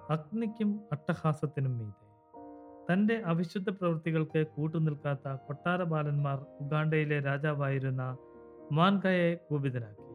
അഗ്നിക്കും അട്ടഹാസത്തിനും മീതെ തന്റെ അവിശുദ്ധ പ്രവൃത്തികൾക്ക് കൂട്ടുനിൽക്കാത്ത കൊട്ടാര ബാലന്മാർ ഉഗാണ്ടയിലെ രാജാവായിരുന്ന മാൻകയെ കൂപിതനാക്കി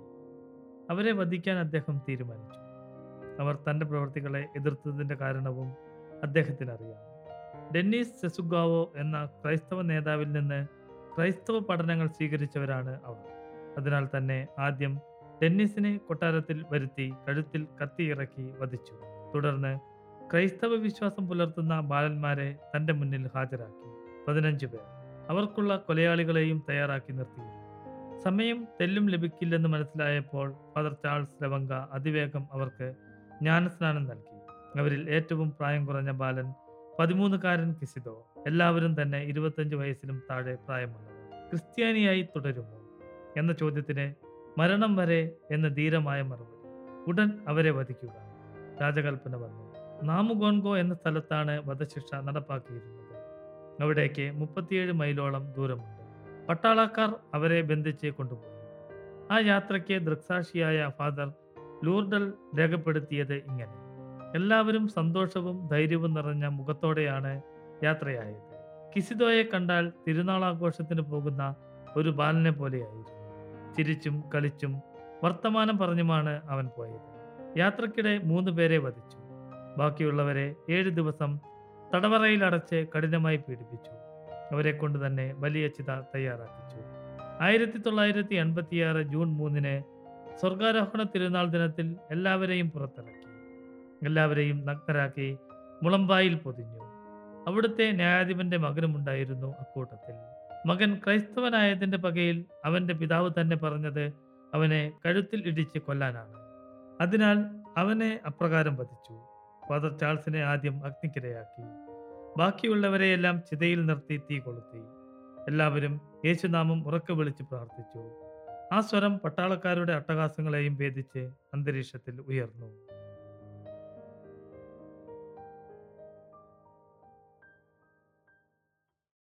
അവരെ വധിക്കാൻ അദ്ദേഹം തീരുമാനിച്ചു അവർ തന്റെ പ്രവൃത്തികളെ എതിർത്തതിന്റെ കാരണവും അദ്ദേഹത്തിന് അറിയാം ഡെന്നീസ് സെസുഗാവോ എന്ന ക്രൈസ്തവ നേതാവിൽ നിന്ന് ക്രൈസ്തവ പഠനങ്ങൾ സ്വീകരിച്ചവരാണ് അവർ അതിനാൽ തന്നെ ആദ്യം ഡെന്നീസിനെ കൊട്ടാരത്തിൽ വരുത്തി കഴുത്തിൽ കത്തിയിറക്കി വധിച്ചു തുടർന്ന് ക്രൈസ്തവ വിശ്വാസം പുലർത്തുന്ന ബാലന്മാരെ തന്റെ മുന്നിൽ ഹാജരാക്കി പതിനഞ്ചു പേർ അവർക്കുള്ള കൊലയാളികളെയും തയ്യാറാക്കി നിർത്തിയിരുന്നു സമയം തെല്ലും ലഭിക്കില്ലെന്ന് മനസ്സിലായപ്പോൾ ഫാദർ ചാൾസ് ലവങ്ക അതിവേഗം അവർക്ക് ജ്ഞാനസ്നാനം നൽകി അവരിൽ ഏറ്റവും പ്രായം കുറഞ്ഞ ബാലൻ പതിമൂന്നുകാരൻ കിസിദോ എല്ലാവരും തന്നെ ഇരുപത്തഞ്ച് വയസ്സിലും താഴെ പ്രായമുള്ളവർ ക്രിസ്ത്യാനിയായി തുടരുമോ എന്ന ചോദ്യത്തിന് മരണം വരെ എന്ന ധീരമായ മറുപടി ഉടൻ അവരെ വധിക്കുക രാജകൽപ്പന വന്നു നാമുഗോൺഗോ എന്ന സ്ഥലത്താണ് വധശിക്ഷ നടപ്പാക്കിയിരുന്നത് അവിടേക്ക് മുപ്പത്തിയേഴ് മൈലോളം ദൂരമുണ്ട് പട്ടാളക്കാർ അവരെ ബന്ധിച്ച് കൊണ്ടുപോയി ആ യാത്രയ്ക്ക് ദൃക്സാക്ഷിയായ ഫാദർ ലൂർഡൽ രേഖപ്പെടുത്തിയത് ഇങ്ങനെ എല്ലാവരും സന്തോഷവും ധൈര്യവും നിറഞ്ഞ മുഖത്തോടെയാണ് യാത്രയായത് കിസിദോയെ കണ്ടാൽ തിരുനാളാഘോഷത്തിന് പോകുന്ന ഒരു ബാലനെ പോലെയായിരുന്നു ചിരിച്ചും കളിച്ചും വർത്തമാനം പറഞ്ഞുമാണ് അവൻ പോയത് യാത്രക്കിടെ മൂന്ന് പേരെ വധിച്ചു ബാക്കിയുള്ളവരെ ഏഴ് ദിവസം തടവറയിൽ അടച്ച് കഠിനമായി പീഡിപ്പിച്ചു അവരെ കൊണ്ട് തന്നെ വലിയ ചിത തയ്യാറാക്കിച്ചു ആയിരത്തി തൊള്ളായിരത്തി എൺപത്തിയാറ് ജൂൺ മൂന്നിന് സ്വർഗാരോഹണ തിരുനാൾ ദിനത്തിൽ എല്ലാവരെയും പുറത്തിറക്കി എല്ലാവരെയും നഗ്നരാക്കി മുളമ്പായിൽ പൊതിഞ്ഞു അവിടുത്തെ ന്യായാധിപന്റെ മകനുമുണ്ടായിരുന്നു അക്കൂട്ടത്തിൽ മകൻ ക്രൈസ്തവനായതിന്റെ പകയിൽ അവന്റെ പിതാവ് തന്നെ പറഞ്ഞത് അവനെ കഴുത്തിൽ ഇടിച്ച് കൊല്ലാനാണ് അതിനാൽ അവനെ അപ്രകാരം വധിച്ചു ഫാദർ ചാൾസിനെ ആദ്യം അഗ്നിക്കിരയാക്കി ബാക്കിയുള്ളവരെയെല്ലാം ചിതയിൽ നിർത്തി തീ കൊളുത്തി എല്ലാവരും യേശുനാമം ഉറക്കെ വിളിച്ച് പ്രാർത്ഥിച്ചു ആ സ്വരം പട്ടാളക്കാരുടെ അട്ടഹാസങ്ങളെയും ഭേദിച്ച് അന്തരീക്ഷത്തിൽ ഉയർന്നു